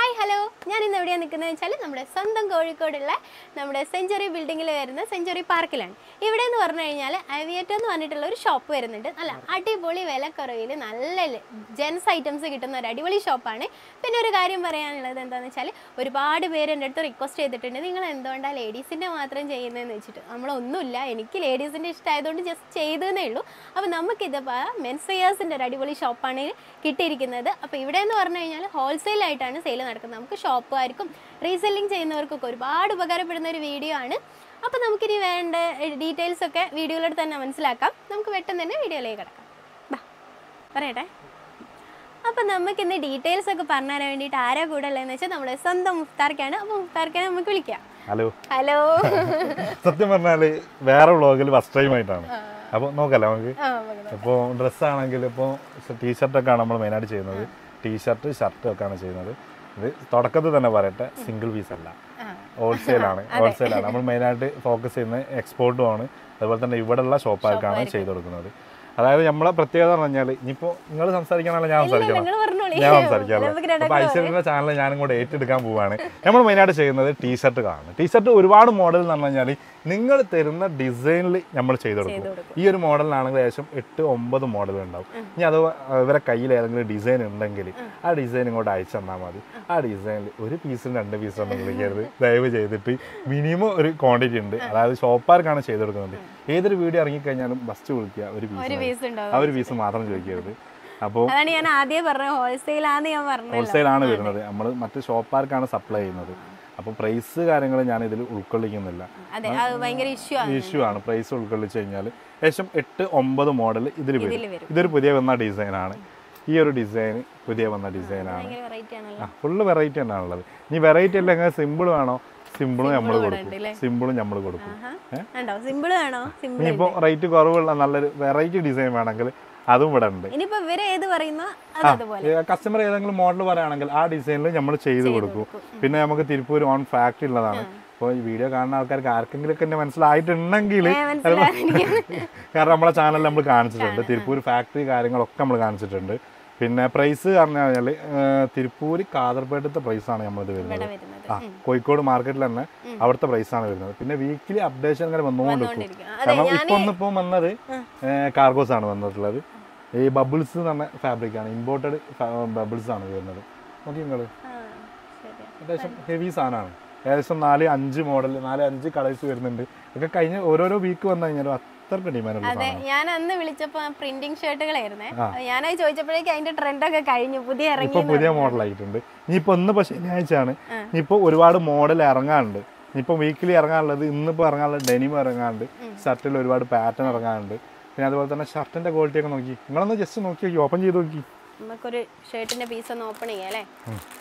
Hi hello ഞാൻ ഇന്ന് എവിടെയാണ് നിൽക്കുന്നത് വെച്ചാൽ നമ്മുടെ സ്വന്തം കോഴിക്കോടുള്ള നമ്മുടെ സെഞ്ചുറി ബിൽഡിങ്ങിൽ വരുന്ന സെഞ്ചുറി പാർക്കിലാണ് ഇവിടെ എന്ന് പറഞ്ഞു കഴിഞ്ഞാൽ അവിയേറ്റോ എന്ന് പറഞ്ഞിട്ടുള്ള ഒരു ഷോപ്പ് വരുന്നുണ്ട് നല്ല അടിപൊളി വിലക്കുറവിൽ നല്ല ജെൻസ് ഐറ്റംസ് കിട്ടുന്ന ഒരു അടിപൊളി ഷോപ്പാണ് പിന്നെ ഒരു കാര്യം പറയാനുള്ളത് എന്താണെന്ന് വെച്ചാൽ ഒരുപാട് പേര് എൻ്റെ അടുത്ത് റിക്വസ്റ്റ് ചെയ്തിട്ടുണ്ട് നിങ്ങൾ എന്തുകൊണ്ടാണ് ലേഡീസിൻ്റെ മാത്രം ചെയ്യുന്നതെന്ന് വെച്ചിട്ട് നമ്മളൊന്നുമില്ല എനിക്ക് ലേഡീസിൻ്റെ ഇഷ്ടമായതുകൊണ്ട് ജസ്റ്റ് ചെയ്തതേ ഉള്ളൂ അപ്പോൾ നമുക്കിത് മെൻസ് വെയേഴ്സിൻ്റെ ഒരു അടിപൊളി ഷോപ്പാണ് കിട്ടിയിരിക്കുന്നത് അപ്പോൾ ഇവിടെ എന്ന് പറഞ്ഞു കഴിഞ്ഞാൽ ഹോൾസെയിൽ ആയിട്ടാണ് സെയിൽ നടക്കുന്നത് നമുക്ക് ഷോപ്പുകാർക്കും റീസെല്ലിംഗ് ചെയ്യുന്നവർക്കൊക്കെ ഒരുപാട് ഉപകാരപ്പെടുന്ന ഒരു വീഡിയോ ആണ് അപ്പോൾ നമുക്കിനി വേണ്ട ഡീറ്റെയിൽസ് ഒക്കെ വീഡിയോയിലൂടെ തന്നെ മനസ്സിലാക്കാം നമുക്ക് പെട്ടെന്ന് തന്നെ വീഡിയോയിലേക്ക് കിടക്കാം ബാ പറയട്ടെ അപ്പം നമുക്ക് ഇന്ന് ഡീറ്റെയിൽസ് ഒക്കെ പറഞ്ഞു തരാൻ വേണ്ടിയിട്ട് ആരാ കൂടെ ഉള്ളതെന്ന് വെച്ചാൽ നമ്മുടെ സ്വന്തം മുഫ്താർക്കാണ് അപ്പോൾ മുഫ്താർക്കാനെ നമുക്ക് വിളിക്കാം ഹലോ ഹലോ സത്യം പറഞ്ഞാല് വേറെ വ്ളോഗിൽ ഫസ്റ്റ് ടൈം ആയിട്ടാണ് അപ്പോൾ നോക്കല്ലേ നമുക്ക് ആ നമുക്ക് ഇപ്പോൾ ഡ്രസ്സ് ആണെങ്കിൽ ഇപ്പോൾ ടീഷർട്ടൊക്കെയാണ് നമ്മൾ മെയിനായിട്ട് ചെയ്യുന്നത് ടീഷർട്ട് ഷർട്ട് ഒക്കെയാണ് ചെയ്യുന്നത് ഇത് തുടക്കത്തിൽ തന്നെ പറയട്ടെ സിംഗിൾ പീസ് അല്ല ആ ഹോൾസെയിലാണ് ഹോൾസെയിലാണ് നമ്മൾ മെയിനായിട്ട് ഫോക്കസ് ചെയ്യുന്നത് എക്സ്പോർട്ടും ആണ് അതുപോലെ തന്നെ ഇവിടെയുള്ള ഷോപ്പാർക്കാണ് ചെയ്ത് കൊടുക്കുന്നത് അതായത് നമ്മളെ പ്രത്യേകത എന്ന് പറഞ്ഞാൽ ഇനിയിപ്പോൾ നിങ്ങൾ സംസാരിക്കണമല്ലോ ഞാൻ സംസാരിക്കണം നിങ്ങൾ പറഞ്ഞോളി ഞാൻ സംസാരിക്കാമല്ലോ നമുക്ക് രണ്ടാൾക്കും അപ്പോൾ ഐശ്വര്യൻ്റെ ചാനൽ ഞാനും കൂടെ ഏറ്റെടുക്കാൻ പോവാണ് നമ്മൾ മെയിനായിട്ട് ചെയ്യുന്നത് ടീഷർട്ടുകളാണ് ടീഷർട്ട് ഒരുപാട് മോഡൽ എന്ന് പറഞ്ഞു കഴിഞ്ഞാൽ നിങ്ങൾ തരുന്ന ഡിസൈനിൽ നമ്മൾ ചെയ്ത് കൊടുക്കും ഈ ഒരു മോഡലിനാണെങ്കിൽ ഏകദേശം എട്ട് ഒമ്പത് മോഡൽ ഉണ്ടാവും ഇനി അത് ഇവരെ കയ്യിൽ ഏതെങ്കിലും ഡിസൈൻ ഉണ്ടെങ്കിൽ ആ ഡിസൈൻ ഇങ്ങോട്ട് അയച്ചു തന്നാൽ മതി ആ ഡിസൈനിൽ ഒരു പീസും രണ്ട് പീസും ഒന്നും വിളിക്കരുത് ദയവ് ചെയ്തിട്ട് മിനിമം ഒരു ക്വാണ്ടിറ്റി ഉണ്ട് അതായത് ഷോപ്പാർക്കാണ് ചെയ്ത് കൊടുക്കുന്നത് ഏതൊരു വീഡിയോ ഇറങ്ങിക്കഴിഞ്ഞാലും ഫസ്റ്റ് വിളിക്കുക ഒരു ഒരു പീസ് പീസ് ഉണ്ടാവും ആ ഒരു പീസ് മാത്രം ചോദിക്കരുത് അപ്പോൾ അതാണ് ഞാൻ ആദ്യം പറഞ്ഞത് ഹോൾസെയിൽ ആന്ന് ഞാൻ പറഞ്ഞത് ഹോൾസെയിലാണ് വരുന്നത് നമ്മൾ മറ്റ് ഷോപ്പാർക്കാണ് സപ്ലൈ ചെയ്യുന്നത് അപ്പോൾ പ്രൈസ് കാര്യങ്ങൾ ഞാൻ ഇതിൽ ഉൾക്കൊള്ളിക്കുന്നില്ല അതെ അത് ഭയങ്കര ഇഷ്യൂ ആണ് ഇഷ്യൂ ആണ് പ്രൈസ് ഉൾക്കൊള്ളിച്ച് കഴിഞ്ഞാൽ ഏകദേശം എട്ട് ഒമ്പത് മോഡൽ ഇതിൽ വരും ഇതിൽ വരും ഇതൊരു പുതിയ വന്ന ഡിസൈനാണ് ഈ ഒരു ഡിസൈൻ പുതിയ വന്ന ഡിസൈനാണ് ഭയങ്കര വെറൈറ്റി ആണല്ലോ ആ ഫുള്ള് വെറൈറ്റി തന്നെയാണുള്ളത് ഇനി വെറൈറ്റി അല്ല എങ്ങനെ സിമ്പിൾ വേണോ സിമ്പിളും നമ്മൾ ഉണ്ട് കൊടുക്കും അല്ലേ? സിമ്പിളും നമ്മൾ കൊടുക്കും ആഹാ. ഉണ്ടോ സിമ്പിൾ വേണോ സിമ്പിൾ ഇനിയിപ്പോൾ റേറ്റ് കുറവുള്ള നല്ലൊരു വെറൈറ്റി ഡിസൈൻ വേണമെങ്കിൽ അതും ഇവിടെ ഉണ്ട് ഇനിയിപ്പോ ഇവര് ഏത് പറയുന്നോ അത് അതുപോലെ കസ്റ്റമർ ഏതെങ്കിലും മോഡൽ പറയുകയാണെങ്കിൽ ആ ഡിസൈനിൽ നമ്മൾ ചെയ്ത് കൊടുക്കും പിന്നെ നമുക്ക് തിരുപ്പൂർ ഓൺ ഫാക്ടറി ഉള്ളതാണ് അപ്പോൾ ഈ വീഡിയോ കാണുന്ന ആൾക്കാർക്ക് ആർക്കെങ്കിലും ഒക്കെ എന്നെ മനസ്സിലായിട്ടുണ്ടെങ്കിൽ ഏ, മനസ്സിലായി കാരണം നമ്മളെ ചാനലിൽ നമ്മൾ കാണിച്ചിട്ടുണ്ട് തിരുപ്പൂർ ഫാക്ടറി കാര്യങ്ങളൊക്കെ നമ്മൾ കാണിച്ചിട്ടുണ്ട് പിന്നെ പ്രൈസ് പറഞ്ഞു കഴിഞ്ഞാൽ തിരുപ്പൂർ കാതർപേട്ടത്തെ പ്രൈസാണ് നമ്മളിത് വരുന്നത് ഇവിടെ വരുന്നത് ആ കോഴിക്കോട് മാർക്കറ്റിൽ തന്നെ അവിടുത്തെ പ്രൈസാണ് വരുന്നത് പിന്നെ വീക്കിലി അപ്ഡേഷൻ ഇങ്ങനെ വന്നുകൊണ്ടിരിക്കും കൊണ്ടിരിക്കും. അതെ കാരണം ഞാൻ ഇപ്പൊ ഒന്നിപ്പോ വന്നത് കാർഗോസ് ആണ് വന്നിട്ടുള്ളത് ഈ ബബിൾസ് എന്ന് പറഞ്ഞ ഫാബ്രിക് ആണ് ഇമ്പോർട്ടഡ് ബബിൾസ് ആണ് വരുന്നത് നോക്കി നിങ്ങള് ആ, ശരിയാ. ഏകദേശം ഹെവി സാധനമാണ് ഏകദേശം നാല് അഞ്ച് മോഡൽ നാല് അഞ്ച് കളേഴ്സ് വരുന്നുണ്ട് ഒക്കെ കഴിഞ്ഞ ഓരോരോ വീക്ക് വന്നു കഴിഞ്ഞാലും അത്രക്ക് ഡിമാൻഡുള്ള അതെ സാധനം ഞാൻ അന്ന് വിളിച്ചപ്പോ പ്രിന്റിംഗ് ഷർട്ടുകളായിരുന്നേ ഞാനത് ചോദിച്ചപ്പോഴേക്കും അതിന്റെ ട്രെൻഡൊക്കെ കഴിഞ്ഞു പുതിയ ഇറങ്ങി ഇപ്പൊ പുതിയ മോഡൽ ആയിട്ടുണ്ട് ഇനിയിപ്പോ ഇന്ന് ഇപ്പൊ ശനിയാഴ്ചയാണ് ഇനിയിപ്പോ ഒരുപാട് മോഡൽ ഇറങ്ങാനുണ്ട് ഇനിയിപ്പോ വീക്കിലി ഇറങ്ങാനുള്ളത് ഇന്നിപ്പോ ഇറങ്ങാനുള്ള ഡെനിം ഇറങ്ങാനുണ്ട് ഷർട്ടിൽ ഒരുപാട് പാറ്റേൺ ഇറങ്ങാനുണ്ട് പിന്നെ അതുപോലെ തന്നെ ഷർട്ടിന്റെ ക്വാളിറ്റി ഒക്കെ നോക്കി നിങ്ങളൊന്ന് ജസ്റ്റ് നോക്കി നോക്കി ഓപ്പൺ ചെയ്ത് നോക്കി നമുക്കൊരു ഷർട്ടിന്റെ പീസ് ഒന്ന് ഓപ്പൺ ചെയ്യാം അല്ലേ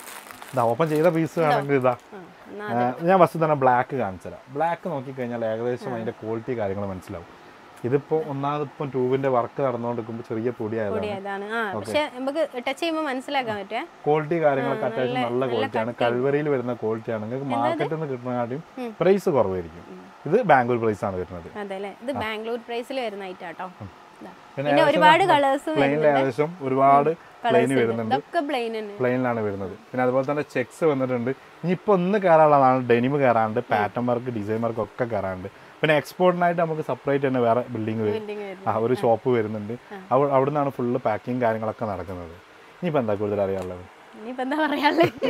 ഇതാ ഓപ്പൺ ചെയ്ത പീസ് വേണമെങ്കിൽ ഇതാ ആ, എന്നാ ഏഹ് ഞാൻ ഫസ്റ്റ് തന്നെ ബ്ലാക്ക് കാണിച്ചുതരാം ബ്ലാക്ക് നോക്കിക്കഴിഞ്ഞാൽ ഏകദേശം അതിന്റെ ക്വാളിറ്റി കാര്യങ്ങൾ മനസ്സിലാവും ഇതിപ്പോ ഒന്നാമത് ഇപ്പം ട്യൂബിന്റെ വർക്ക് നടന്നുകൊണ്ടിരിക്കുമ്പോൾ ചെറിയ പൊടിയായതാണ് പൊടി അതാണ് ആ പക്ഷെ നമുക്ക് ടച്ച് ചെയ്യുമ്പോൾ മനസ്സിലാക്കാൻ പറ്റുമേ ക്വാളിറ്റി കാര്യങ്ങളൊക്കെ അത്യാവശ്യം നല്ല ക്വാളിറ്റിയാണ് കൽവരിയിൽ വരുന്ന ക്വാളിറ്റിയാണ് നിങ്ങൾക്ക് മാർക്കറ്റിൽ നിന്ന് കിട്ടുന്നതിനാട്ടിയും പ്രൈസ് കുറവായിരിക്കും ഇത് ബാംഗ്ലൂർ പ്രൈസ് ആണ് വരുന്നത് അതെ അല്ലേ ഇത് ബാംഗ്ലൂർ പ്രൈസിൽ വരുന്ന ഐറ്റാട്ടോ പിന്നെ പിന്നെ ഒരുപാട് കളേഴ്സും പ്ലെയിനിൽ ഏകദേശം ഒരുപാട് പ്ലെയിൻ വരുന്നുണ്ട് ഇതൊക്കെ പ്ലെയിൻ തന്നെ പ്ലെയിനിലാണ് വരുന്നത് പിന്നെ അതുപോലെ തന്നെ ചെക്സ് വന്നിട്ടുണ്ട് ഇനിയിപ്പോൾ ഒന്ന് കയറാനുള്ളതാണ് ഡെനിം കയറാണ്ട് പാറ്റേൺ വർക്ക് ഡിസൈൻ വർക്ക് ഒക്കെ കയറാണ്ട് പിന്നെ എക്സ്പോർട്ടിനായിട്ട് നമുക്ക് സെപ്പറേറ്റ് തന്നെ വേറെ ബിൽഡിംഗ് വരും ബിൽഡിംഗ് വരും ആ ഒരു ഷോപ്പ് വരുന്നുണ്ട് അവ- അവിടെ നിന്നാണ് ഫുള്ള് പാക്കിങ് കാര്യങ്ങളൊക്കെ നടക്കുന്നത് ഇനിയിപ്പോൾ എന്താ കൂടുതൽ അറിയാനുള്ളത് ഇനിയിപ്പോ എന്താ പറയാനുള്ളത്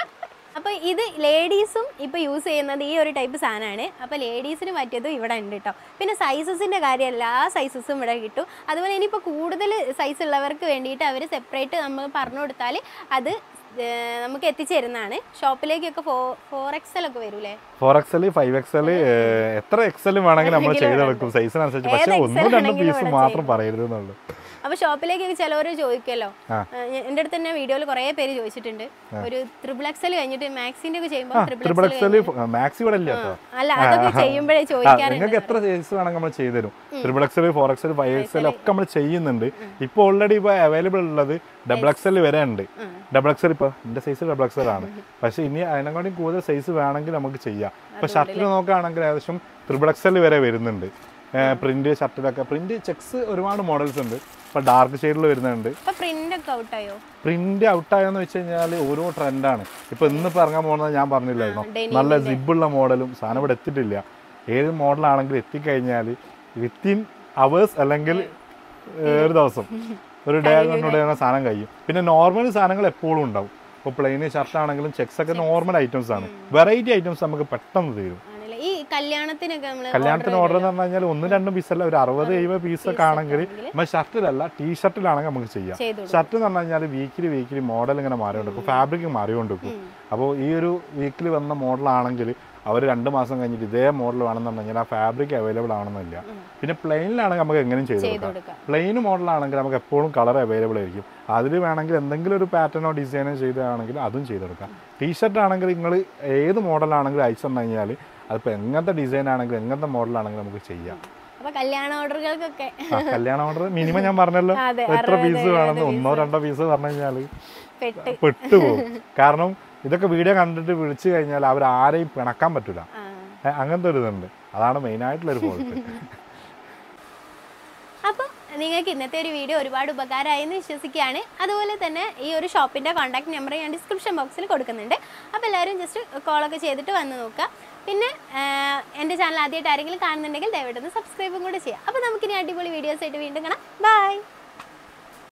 അപ്പൊ ഇത് ലേഡീസും ഇപ്പൊ യൂസ് ചെയ്യുന്നത് ഈ ഒരു ടൈപ്പ് സാധനമാണ് അപ്പൊ ലേഡീസിന് പറ്റിയതും ഇവിടെ ഉണ്ട് കേട്ടോ പിന്നെ സൈസസിന്റെ കാര്യം എല്ലാ സൈസസും ഇവിടെ കിട്ടും അതുപോലെ ഇനിയിപ്പോൾ കൂടുതൽ സൈസ് ഉള്ളവർക്ക് വേണ്ടിയിട്ട് അവർ സെപ്പറേറ്റ് നമ്മൾ പറഞ്ഞു കൊടുത്താൽ അത് ഏർ, നമുക്ക് എത്തിച്ചേരുന്നതാണ് ഷോപ്പിലേക്കൊക്കെ ഫോ ഫോർ എക്സൽ ഒക്കെ വരൂലേ ഫോർ എക്സൽ ഫൈവ് എക്സൽ എത്ര എക്സൽ വേണമെങ്കിൽ നമ്മൾ ചെയ്തെടുക്കും സൈസിനനുസരിച്ച് പക്ഷേ ഏത് ഒന്നും XL രണ്ടും വേണമെങ്കിലും പീസ് ഇവിടെ മാത്രം പറയരുത് എന്നുള്ളൂ അപ്പൊ ഷോപ്പിലേക്കൊക്കെ ചിലവർ ചോദിക്കുമല്ലോ ആ. എൻ്റെ അടുത്ത് തന്നെ വീഡിയോയിൽ കുറേ പേര് ചോദിച്ചിട്ടുണ്ട് ഒരു ത്രിബിൾ എക്സൽ കഴിഞ്ഞിട്ട് മാക്സിന്റെ ഒക്കെ ചെയ്യുമ്പോൾ ത്രിബിൾ ട്രിപ്പിൾ എക്സൽ മാക്സി ഇവിടെ ഇല്ല കേട്ടോ അല്ല അതൊക്കെ ചെയ്യുമ്പോഴേ ആ, ചോദിക്കാറുണ്ട് നിങ്ങൾക്ക് എത്ര സൈസ് വേണമെങ്കിൽ നമ്മൾ ചെയ്തുതരും triple XL four XL five XL ഒക്കെ നമ്മൾ ചെയ്യുന്നുണ്ട് ഇപ്പോൾ ഓൾറെഡി ഇപ്പോൾ അവൈലബിൾ ഉള്ളത് ഡബിൾ എക്സൽ വരെ ഉണ്ട് ഡബിൾ എക്സൽ ഇപ്പോൾ എൻ്റെ സൈസ് ഡബിൾ എക്സൽ ആണ് പക്ഷേ ഇനി അതിനെക്കാട്ടും കൂടുതൽ സൈസ് വേണമെങ്കിൽ നമുക്ക് ചെയ്യാം ഇപ്പോൾ ഷർട്ടിൽ നോക്കുകയാണെങ്കിൽ ഏകദേശം ട്രിപ്പിൾ എക്സൽ വരെ വരുന്നുണ്ട് പ്രിന്റ് ഷർട്ടിലൊക്കെ പ്രിന്റ് ചെക്സ് ഒരുപാട് മോഡൽസ് ഉണ്ട് ഇപ്പൊ ഡാർക്ക് ഷെയ്ഡിൽ വരുന്നുണ്ട് ഇപ്പൊ പ്രിന്റ് ഒക്കെ ഔട്ടായോ പ്രിന്റ് ഔട്ടായെന്ന് വെച്ച് കഴിഞ്ഞാൽ ഓരോ ട്രെൻഡാണ് ഇപ്പൊ ഇന്നിപ്പോ ഇറങ്ങാൻ പോകുന്നത് ഞാൻ പറഞ്ഞില്ലായിരുന്നു denim നല്ല സിബുള്ള മോഡലും സാധനം ഇവിടെ എത്തിയിട്ടില്ല ഏത് മോഡലാണെങ്കിലും എത്തിക്കഴിഞ്ഞാൽ വിത്തിൻ അവേഴ്സ് അല്ലെങ്കിൽ ഏഹ്, ഒരു ദിവസം ഒരു ഡേ കൊണ്ടുകൂടെ സാധനം കഴിയും പിന്നെ നോർമൽ സാധനങ്ങൾ എപ്പോഴും ഉണ്ടാവും ഇപ്പോൾ പ്ലെയിൻ ഷർട്ട് ആണെങ്കിലും ചെക്സ് ഒക്കെ നോർമൽ ഐറ്റംസ് ആണ് വെറൈറ്റി ഐറ്റംസ് നമുക്ക് പെട്ടെന്ന് തീരും ആണല്ലേ ഈ കല്യാണത്തിനൊക്കെ നമ്മള് കല്യാണത്തിന് ഓർഡർ എന്ന് പറഞ്ഞു കഴിഞ്ഞാൽ ഒന്ന് രണ്ടും പീസല്ല ഒരു അറുപത് എഴുപത് പീസൊക്കെ ആണെങ്കിൽ നമ്മൾ ഷർട്ടിലല്ല ടീ ഷർട്ടിലാണെങ്കിൽ നമുക്ക് ചെയ്യാം ചെയ്തു കൊടുക്കും. ഷർട്ട് എന്ന് പറഞ്ഞു കഴിഞ്ഞാൽ വീക്കിലി വീക്കിലി മോഡൽ ഇങ്ങനെ മാറിക്കൊണ്ടിരിക്കും ഫാബ്രിക് മാറിക്കൊണ്ടിരിക്കും അപ്പോൾ ഈ ഒരു വീക്കിലി വന്ന മോഡലാണെങ്കിൽ അവർ രണ്ട് മാസം കഴിഞ്ഞിട്ട് ഇതേ മോഡൽ വേണമെന്നുണ്ടെങ്കിൽ ആ ഫാബ്രിക് അവൈലബിൾ ആവണമെന്നില്ല പിന്നെ പ്ലെയിനിലാണെങ്കിൽ നമുക്ക് എങ്ങനെയും ചെയ്ത് ചെയ്തു കൊടുക്കാം കൊടുക്കാം പ്ലെയിൻ മോഡലാണെങ്കിൽ നമുക്ക് എപ്പോഴും കളർ അവൈലബിൾ ആയിരിക്കും അതിൽ വേണമെങ്കിൽ എന്തെങ്കിലും ഒരു പാറ്റേണോ ഡിസൈനോ ചെയ്തതാണെങ്കിൽ അതും ചെയ്തെടുക്കാം ടീഷർട്ട് ആണെങ്കിൽ നിങ്ങൾ ഏത് മോഡലാണെങ്കിലും അയച്ചു തന്നു കഴിഞ്ഞാൽ അതിപ്പോൾ എങ്ങനത്തെ ഡിസൈൻ ആണെങ്കിലും എങ്ങനത്തെ മോഡലാണെങ്കിലും നമുക്ക് ചെയ്യാം അപ്പൊ കല്യാണ ഓർഡറുകൾക്കൊക്കെ ആ, കല്യാണ ഓർഡർ മിനിമം ഞാൻ പറഞ്ഞല്ലോ അതെ, എത്ര അറുപത്, പീസ് വേണമെന്ന് ഒന്നോ രണ്ടോ പീസ് പറഞ്ഞു കഴിഞ്ഞാൽ പെട്ട് പെട്ടുപോകും കാരണം ഇതൊക്കെ വീഡിയോ കണ്ടിട്ട് വിളിച്ചു കഴിഞ്ഞാൽ അവർ ആരെയും പിണക്കാൻ പറ്റില്ല ആ അങ്ങനത്തെ ഒരു ഇതുണ്ട് അതാണ് മെയിനായിട്ടുള്ള ഒരു ഫോൾട്ട് അപ്പോൾ നിങ്ങൾക്ക് ഇന്നത്തെ ഒരു വീഡിയോ ഒരുപാട് ഉപകാരമായി എന്ന് വിശ്വസിക്കുകയാണ് അതുപോലെ തന്നെ ഈ ഒരു ഷോപ്പിൻ്റെ കോൺടാക്ട് നമ്പർ ഞാൻ ഡിസ്ക്രിപ്ഷൻ ബോക്സിൽ കൊടുക്കുന്നുണ്ട് അപ്പോൾ എല്ലാവരും ജസ്റ്റ് കോളൊക്കെ ചെയ്തിട്ട് വന്ന് നോക്കുക പിന്നെ ആഹ്, എൻ്റെ ചാനൽ ആദ്യമായിട്ട് ആരെങ്കിലും കാണുന്നുണ്ടെങ്കിൽ ദയവായിട്ടൊന്ന് സബ്സ്ക്രൈബും കൂടെ ചെയ്യാം അപ്പോൾ നമുക്കിനി അടിപൊളി വീഡിയോസ് ആയിട്ട് വീണ്ടും കാണാം ബൈ